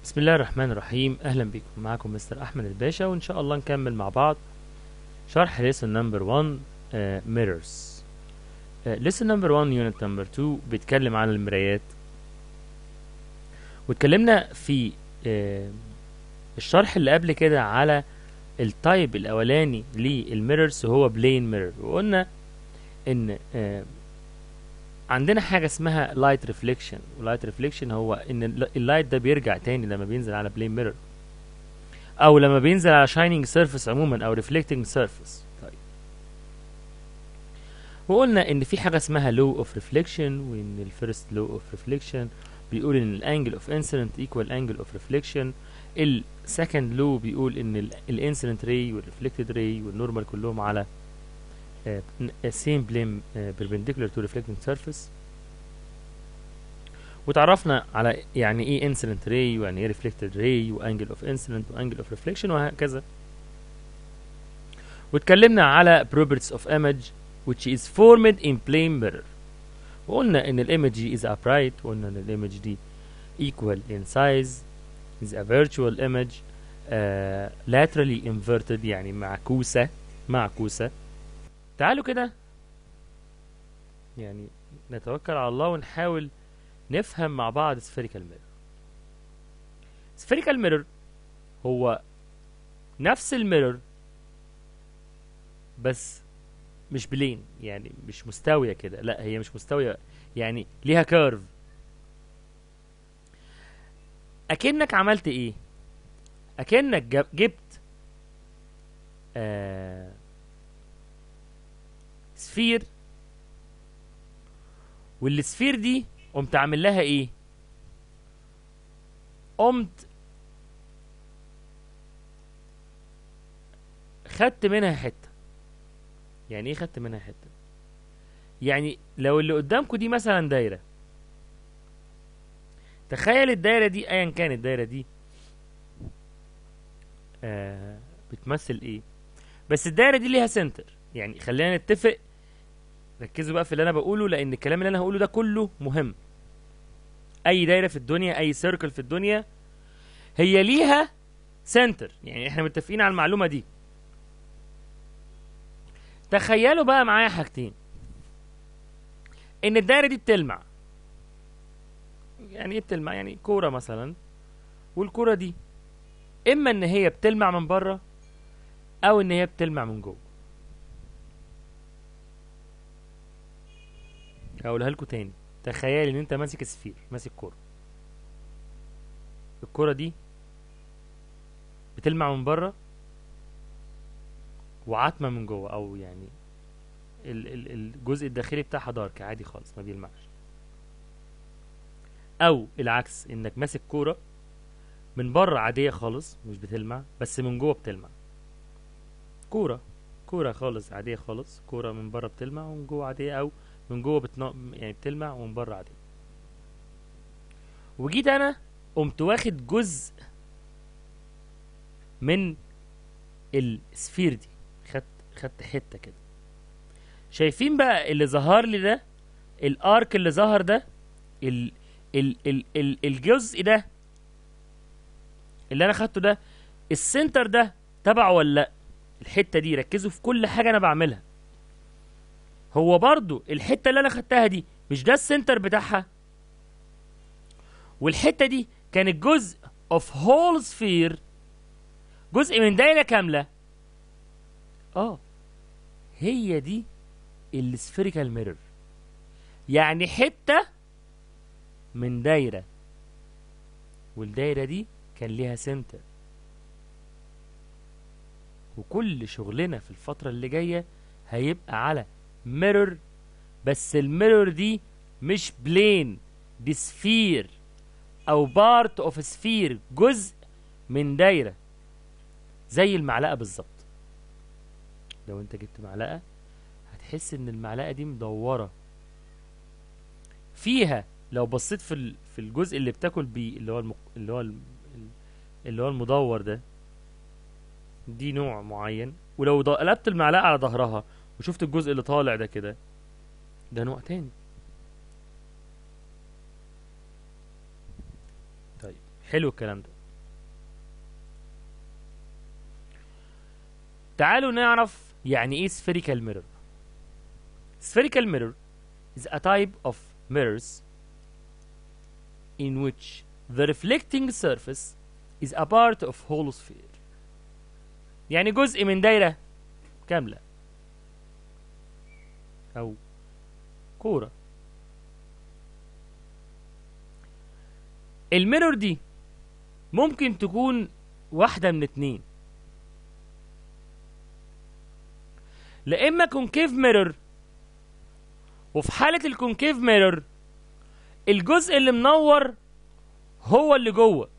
بسم الله الرحمن الرحيم اهلا بكم معكم مستر احمد الباشا وان شاء الله نكمل مع بعض شرح lesson number 1 uh, mirrors uh, lesson number 1 unit number 2 بيتكلم عن المرايات واتكلمنا في uh, الشرح اللي قبل كده على التايب الاولاني للميرورز هو بلين ميرور وقلنا ان uh, عندنا حاجة اسمها لايت ريفليكشن ولايت ريفليكشن هو ان اللايت ده بيرجع تاني لما بينزل على بلين ميرور او لما بينزل على شاينينج سيرفيس عموما او ريفلكتنج سيرفيس طيب وقلنا ان في حاجة اسمها لو اوف ريفليكشن وان الفيرست لو اوف ريفليكشن بيقول ان الانجل اوف انسيدنت ايكوال انجل اوف ريفليكشن السكند لو بيقول ان الانسيدنت راي والريفلكتد راي والنورمال كلهم على same plane uh, perpendicular to reflecting surface وتعرفنا على يعني ايه incident ray ويعني ايه reflected ray وانجل of incident وانجل of reflection وهكذا واتكلمنا على properties of image which is formed in plane mirror وقلنا ان الايمج دي is upright وقلنا ان الايمج دي equal in size is a virtual image uh, laterally inverted يعني معكوسة معكوسة تعالوا كده يعني نتوكل على الله ونحاول نفهم مع بعض spherical mirror spherical mirror هو نفس الميرور بس مش بلين يعني مش مستوية كده لا هي مش مستوية يعني ليها كيرف اكنك عملت ايه اكنك جبت آه سفير والسفير دي قمت عامل لها ايه قمت خدت منها حته يعني ايه خدت منها حته يعني لو اللي قدامكم دي مثلا دايره تخيل الدايره دي ايا كانت الدايره دي آه بتمثل ايه بس الدايره دي ليها سنتر يعني خلينا نتفق ركزوا بقى في اللي انا بقوله لان الكلام اللي انا هقوله ده كله مهم اي دايره في الدنيا اي سيركل في الدنيا هي ليها سنتر يعني احنا متفقين على المعلومه دي تخيلوا بقى معايا حاجتين ان الدايره دي بتلمع يعني ايه بتلمع يعني كوره مثلا والكوره دي اما ان هي بتلمع من بره او ان هي بتلمع من جوه هقولها لكم تاني تخيل ان انت ماسك سفير ماسك كوره الكوره دي بتلمع من بره وعتمه من جوه او يعني ال ال الجزء الداخلي بتاعها دارك عادي خالص ما بيلمعش او العكس انك ماسك كوره من بره عاديه خالص مش بتلمع بس من جوه بتلمع كوره كوره خالص عاديه خالص كوره من بره بتلمع ومن جوه عاديه او من جوه بتنا... يعني بتلمع ومن بره عادي وجيت انا قمت واخد جزء من السفير دي خدت خدت حته كده شايفين بقى اللي ظهر لي ده الارك اللي ظهر ده ال... ال... ال... ال... الجزء ده اللي انا خدته ده السنتر ده تبعه ولا لا الحته دي ركزوا في كل حاجه انا بعملها هو برضو الحتة اللي انا خدتها دي مش ده السنتر بتاعها والحتة دي كانت جزء اوف هول سفير جزء من دايرة كاملة اه هي دي السفيريكال ميرور يعني حتة من دايرة والدايرة دي كان ليها سنتر وكل شغلنا في الفترة اللي جاية هيبقى على ميرور بس الميرور دي مش بلين دي سفير او بارت اوف سفير جزء من دايره زي المعلقه بالظبط لو انت جبت معلقه هتحس ان المعلقه دي مدوره فيها لو بصيت في في الجزء اللي بتاكل بيه اللي هو المق... اللي هو اللي هو المدور ده دي نوع معين ولو قلبت المعلقه على ظهرها وشفت الجزء اللي طالع ده كده ده نوع تاني طيب حلو الكلام ده تعالوا نعرف يعني ايه spherical mirror spherical mirror is a type of mirrors in which the reflecting surface is a part of hollow sphere يعني جزء من دايرة كاملة أو كورة الميرور دي ممكن تكون واحدة من اتنين لا إما كونكيف ميرور وفي حالة الكونكيف ميرور الجزء اللي منور هو اللي جوه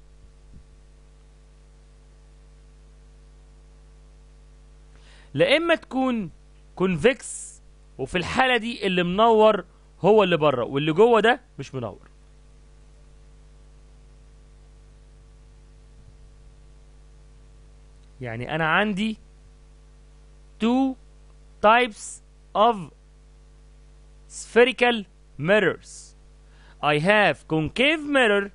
لا اما تكون كونفكس وفي الحاله دي اللي منور هو اللي بره واللي جوه ده مش منور يعني انا عندي two types of spherical mirrors I have concave mirror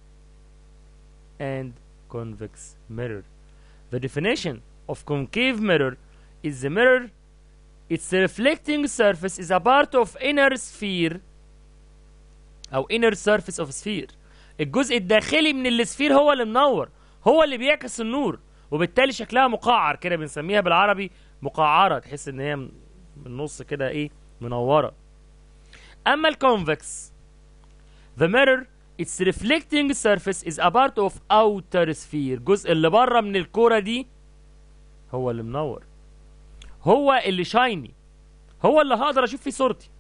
and convex mirror. The definition of concave mirror is the mirror its reflecting surface is a part of inner sphere أو inner surface of sphere. الجزء الداخلي من السفير هو اللي منور هو اللي بيعكس النور وبالتالي شكلها مقعر كده بنسميها بالعربي مقعرة تحس ان هي من النص كده ايه منورة اما الكونفكس The mirror its reflecting surface is a part of outer sphere الجزء اللي بره من الكورة دي هو اللي منور هو اللي شايني هو اللي هقدر اشوف فيه صورتي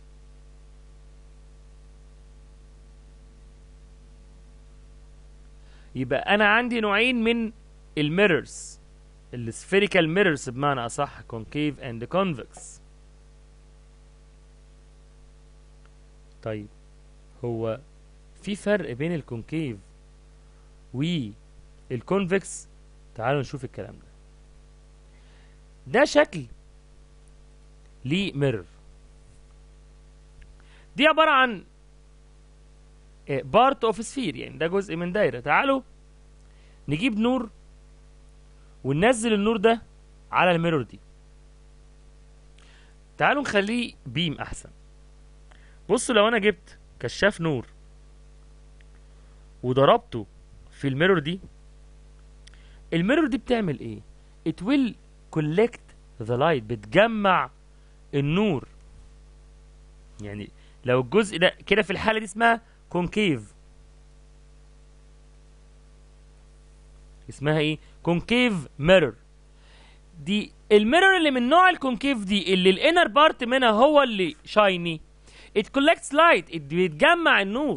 يبقى انا عندي نوعين من الميررز السفيريكال ميررز بمعنى اصح concave and convex طيب هو في فرق بين الكونكيف والكونفكس تعالوا نشوف الكلام ده ده شكل لميرور دي عبارة عن بارت اوف سفير يعني ده جزء من دايرة تعالوا نجيب نور وننزل النور ده على الميرور دي تعالوا نخليه بيم احسن بصوا لو انا جبت كشاف نور وضربته في الميرور دي الميرور دي بتعمل ايه it will collect the light بتجمع النور يعني لو الجزء ده كده في الحالة دي اسمها كونكيف اسمها ايه كونكيف ميرور دي الميرور اللي من نوع الكونكيف دي اللي الانر بارت منها هو اللي شايني it collects light it بيتجمع النور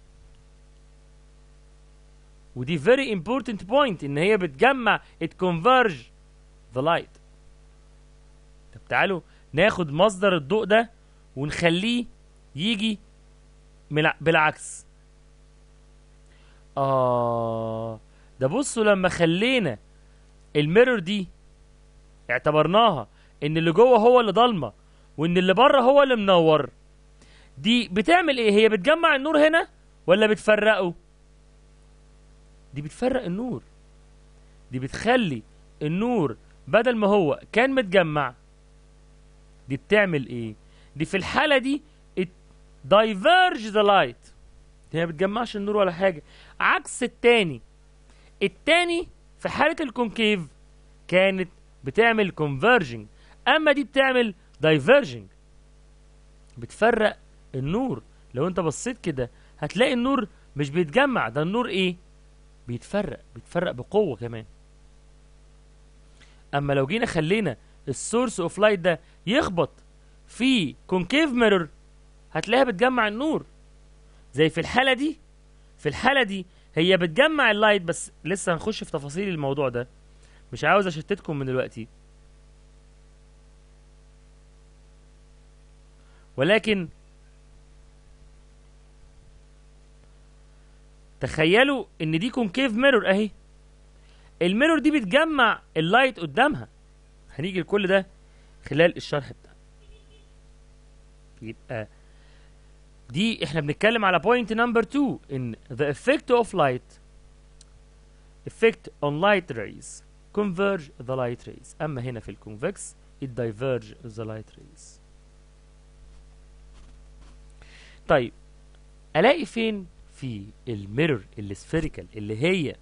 ودي very important point ان هي بتجمع it converge the light طب تعالوا ناخد مصدر الضوء ده ونخليه يجي ملع- بالعكس اه ده بصوا لما خلينا الميرور دي اعتبرناها ان اللي جوه هو اللي ضلمه وان اللي بره هو اللي منور دي بتعمل ايه هي بتجمع النور هنا ولا بتفرقه دي بتفرق النور دي بتخلي النور بدل ما هو كان متجمع دي بتعمل ايه دي في الحالة دي it diverge the light دي ما بتجمعش النور ولا حاجة عكس التاني التاني في حالة الكونكيف كانت بتعمل converging اما دي بتعمل diverging بتفرق النور لو انت بصيت كده هتلاقي النور مش بيتجمع ده النور ايه بيتفرق بيتفرق بقوة كمان اما لو جينا خلينا السورس اوف لايت ده يخبط في كونكيف ميرور هتلاقيها بتجمع النور زي في الحالة دي في الحالة دي هي بتجمع اللايت بس لسه هنخش في تفاصيل الموضوع ده مش عاوز اشتتكم من دلوقتي ولكن تخيلوا ان دي كونكيف ميرور اهي الميرور دي بتجمع اللايت قدامها هنيجي لكل ده خلال الشرح بتاعنا يبقى دي احنا بنتكلم على بوينت نمبر 2 ان the effect of light effect on light rays converge the light rays اما هنا في الكونفكس it diverge the light rays طيب الاقي فين في الميرور السفيريكال اللي هي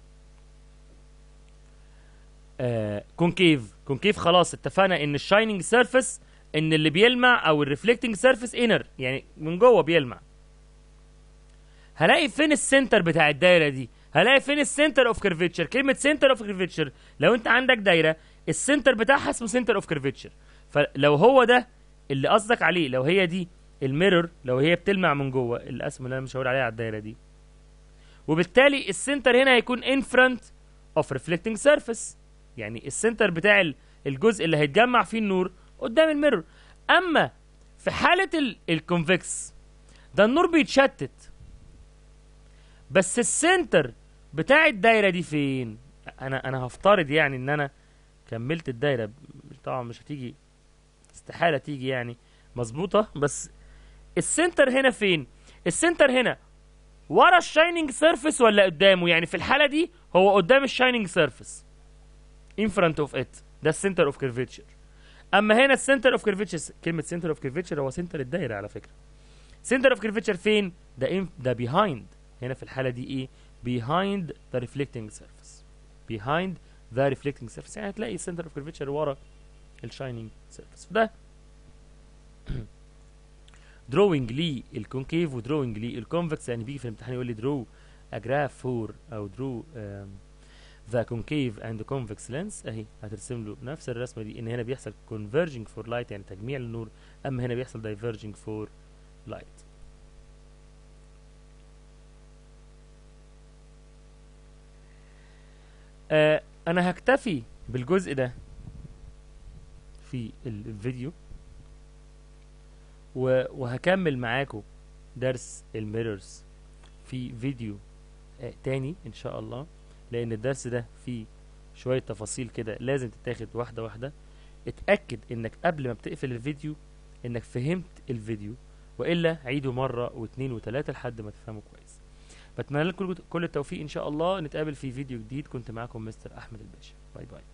آه كونكيف كونكيف خلاص اتفقنا ان الشايننج سيرفيس ان اللي بيلمع او الريفلكتنج سيرفيس انر يعني من جوه بيلمع هلاقي فين السنتر بتاع الدايره دي هلاقي فين السنتر اوف كيرفيتشر كلمه سنتر اوف كيرفيتشر لو انت عندك دايره السنتر بتاعها اسمه سنتر اوف كيرفيتشر فلو هو ده اللي قصدك عليه لو هي دي الميرور لو هي بتلمع من جوه الاسم اللي انا مش هقول عليها على الدايره دي وبالتالي السنتر هنا هيكون ان فرونت اوف ريفلكتنج سيرفيس يعني السنتر بتاع ال- الجزء اللي هيتجمع فيه النور قدام الميرور اما في حاله الكونفكس ده النور بيتشتت بس السنتر بتاع الدايره دي فين انا انا هفترض يعني ان انا كملت الدايره طبعا مش هتيجي استحاله تيجي يعني مظبوطه بس السنتر هنا فين السنتر هنا ورا الشايننج سيرفيس ولا قدامه يعني في الحاله دي هو قدام الشايننج سيرفيس in front of it ده السنتر اوف كيرفيتشر اما هنا السنتر اوف كيرفيتشر كلمه سنتر اوف كيرفيتشر هو سنتر الدايره على فكره سنتر اوف كيرفيتشر فين ده in ده behind هنا في الحاله دي ايه behind the reflecting surface behind the reflecting surface يعني هتلاقي السنتر اوف كيرفيتشر ورا الشايننج سيرفيس فده دروينج للكونكيف ودروينج للكونفكس يعني بيجي في الامتحان يقول لي درو a graph for او درو the concave and the convex lens اهي هترسم له نفس الرسمه دي ان هنا بيحصل converging for light يعني تجميع للنور اما هنا بيحصل diverging for light آه انا هكتفي بالجزء ده في الفيديو و- وهكمل معاكم درس الميرورز في فيديو آه تاني ان شاء الله لان الدرس ده فيه شوية تفاصيل كده لازم تتاخد واحدة واحدة اتأكد انك قبل ما بتقفل الفيديو انك فهمت الفيديو والا عيده مرة واثنين وثلاثة لحد ما تفهمه كويس بتمنى لكم كل التوفيق ان شاء الله نتقابل في فيديو جديد كنت معاكم مستر احمد الباشا باي باي